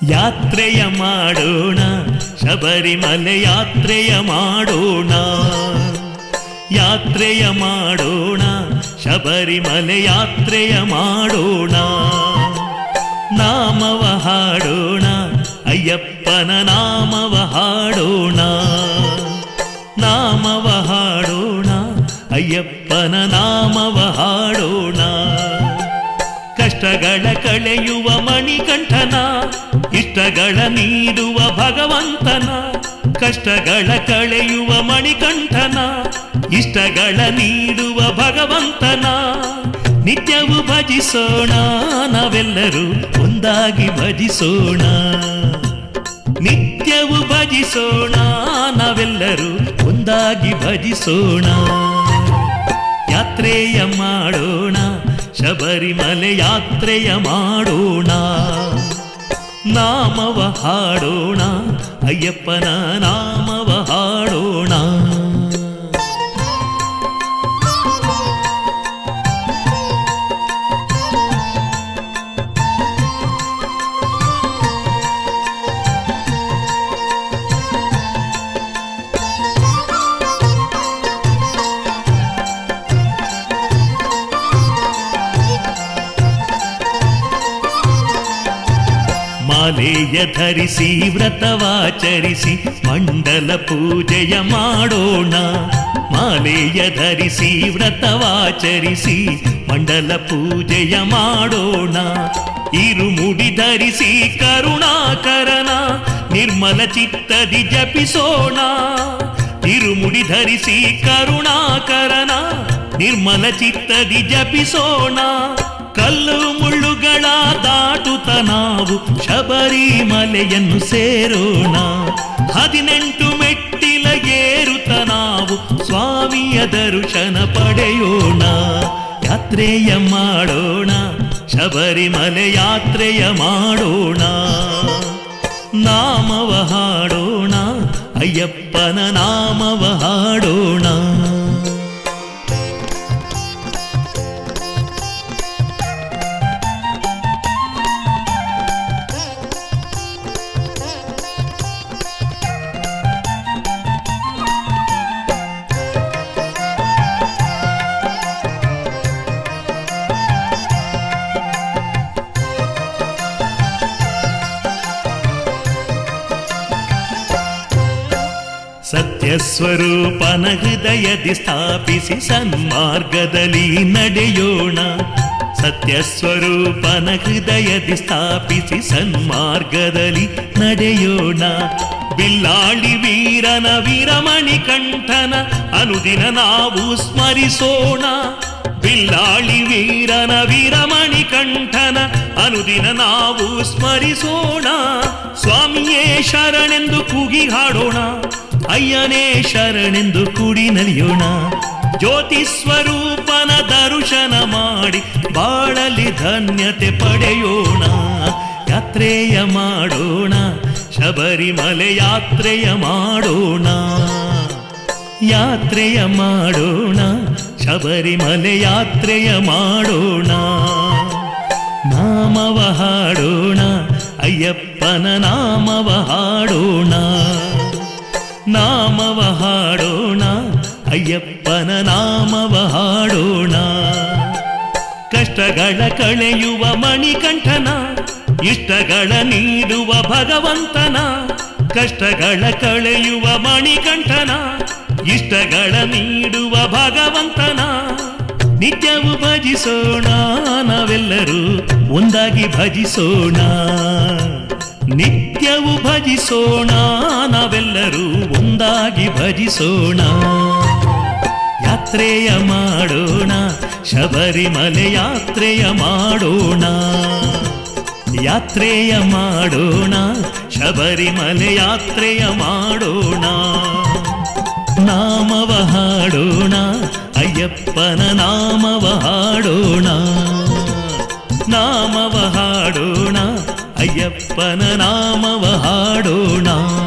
ಯಾತ್ರೆಯ ಮಾಡೋಣ ಶಬರಿಮಲೆ ಯಾತ್ರೆಯ ಮಾಡೋಣ ಯಾತ್ರೆಯ ಮಾಡೋಣ ಶಬರಿಮಲೆ ಯಾತ್ರೆಯ ಮಾಡೋಣ ನಾಮವ ಹಾಡೋಣ ಅಯ್ಯಪ್ಪನ ನಾಮವ ಹಾಡೋಣ ನಾಮವ ಹಾಡೋಣ ಅಯ್ಯಪ್ಪನ ನಾಮವ ಹಾಡೋಣ ಕಷ್ಟಗಳ ಕಳೆಯುವ ಮಣಿಕಂಠನ ಇಷ್ಟಗಳ ನೀಡುವ ಭಗವಂತನ ಕಷ್ಟಗಳ ಕಳೆಯುವ ಮಣಿಕಂಠನ ಇಷ್ಟಗಳ ನೀಡುವ ಭಗವಂತನ ನಿತ್ಯವೂ ಭಜಿಸೋಣ ನಾವೆಲ್ಲರೂ ಒಂದಾಗಿ ಭಜಿಸೋಣ ನಿತ್ಯವೂ ಭಜಿಸೋಣ ನಾವೆಲ್ಲರೂ ಒಂದಾಗಿ ಭಜಿಸೋಣ ಯಾತ್ರೆಯ ಮಾಡೋಣ ಶಬರಿಮಲೆ ಯಾತ್ರೆಯ ಮಾಡೋಣ ನಾಮವ ಹಾಡೋಣ ಅಯ್ಯಪ್ಪನ ನಾಮವ ಹಾಡೋಣ ಮಾಲೆಯ ಧರಿಸಿ ವ್ರತವಾಚರಿಸಿ ಮಂಡಲ ಪೂಜೆಯ ಮಾಡೋಣ ಮಾಲೆಯ ಧರಿಸಿ ವ್ರತವಾಚರಿಸಿ ಮಂಡಲ ಪೂಜೆಯ ಮಾಡೋಣ ಇರುಮುಡಿ ಧರಿಸಿ ಕರುಣಾಕರನ ನಿರ್ಮಲ ಚಿತ್ತದಿ ಜಪಿಸೋಣ ಇರುಮುಡಿ ಧರಿಸಿ ಕರುಣಾಕರನ ನಿರ್ಮಲ ಚಿತ್ತದಿ ಜಪಿಸೋಣ ಕಲ್ಲು ಮುಳ್ಳುಗಳ ದಾಟುತ್ತ ನಾವು ಶಬರಿಮಲೆಯನ್ನು ಸೇರೋಣ ಹದಿನೆಂಟು ಮೆಟ್ಟಿಲ ಏರುತ್ತ ನಾವು ಸ್ವಾಮಿಯ ದರ್ಶನ ಪಡೆಯೋಣ ಯಾತ್ರೆಯ ಮಾಡೋಣ ಶಬರಿಮಲೆ ಯಾತ್ರೆಯ ಮಾಡೋಣ ನಾಮವ ಹಾಡೋಣ ಅಯ್ಯಪ್ಪನ ನಾಮವ ಹಾಡೋಣ ಸತ್ಯಸ್ವರೂಪನ ಹೃದಯದಿ ಸ್ಥಾಪಿಸಿ ಸನ್ಮಾರ್ಗದಲ್ಲಿ ನಡೆಯೋಣ ಸತ್ಯಸ್ವರೂಪನ ಹೃದಯದಿ ಸ್ಥಾಪಿಸಿ ಸನ್ಮಾರ್ಗದಲ್ಲಿ ನಡೆಯೋಣ ಬಿಲ್ಲಾಳಿ ವೀರನ ವೀರಮಣಿ ಕಂಠನ ಅನುದಿನ ನಾವು ಸ್ಮರಿಸೋಣ ಬಿಲ್ಲಾಳಿ ವೀರನ ವೀರಮಣಿ ಕಂಠನ ಅನುದಿನ ನಾವು ಸ್ಮರಿಸೋಣ ಸ್ವಾಮಿಯೇ ಶರಣೆಂದು ಕೂಗಿ ಹಾಡೋಣ ಅಯ್ಯನೇ ಶರಣೆಂದು ಕೂಡಿ ನಲಿಯೋಣ ಜ್ಯೋತಿ ಸ್ವರೂಪನ ದರ್ಶನ ಮಾಡಿ ಬಾಳಲಿ ಧನ್ಯತೆ ಪಡೆಯೋಣ ಯಾತ್ರೆಯ ಮಾಡೋಣ ಶಬರಿಮಲೆ ಯಾತ್ರೆಯ ಮಾಡೋಣ ಯಾತ್ರೆಯ ಮಾಡೋಣ ಶಬರಿಮಲೆ ಯಾತ್ರೆಯ ಮಾಡೋಣ ನಾಮವ ಹಾಡೋಣ ಅಯ್ಯಪ್ಪನ ನಾಮವ ಹಾಡೋಣ ನಾಮವ ಹಾಡೋಣ ಅಯ್ಯಪ್ಪನ ನಾಮವ ಹಾಡೋಣ ಕಷ್ಟಗಳ ಕಳೆಯುವ ಮಣಿಕಂಠನ ಇಷ್ಟಗಳ ನೀಡುವ ಭಗವಂತನ ಕಷ್ಟಗಳ ಕಳೆಯುವ ಮಣಿಕಂಠನ ಇಷ್ಟಗಳ ನೀಡುವ ಭಗವಂತನ ನಿತ್ಯವೂ ಭಜಿಸೋಣ ನಾವೆಲ್ಲರೂ ಒಂದಾಗಿ ಭಜಿಸೋಣ ನಿತ್ಯವೂ ಭಜಿಸೋಣ ನಾವೆಲ್ಲರೂ ಒಂದಾಗಿ ಭಜಿಸೋಣ ಯಾತ್ರೆಯ ಮಾಡೋಣ ಶಬರಿಮಲೆ ಯಾತ್ರೆಯ ಮಾಡೋಣ ಯಾತ್ರೆಯ ಮಾಡೋಣ ಶಬರಿಮಲೆ ಯಾತ್ರೆಯ ಮಾಡೋಣ ನಾಮವ ಹಾಡೋಣ ಅಯ್ಯಪ್ಪನ ನಾಮವ ಹಾಡೋಣ ನಾಮವ ಹಾಡೋಣ ಅಯ್ಯಪ್ಪನ ನಾಮವ ಹಾಡೋಣ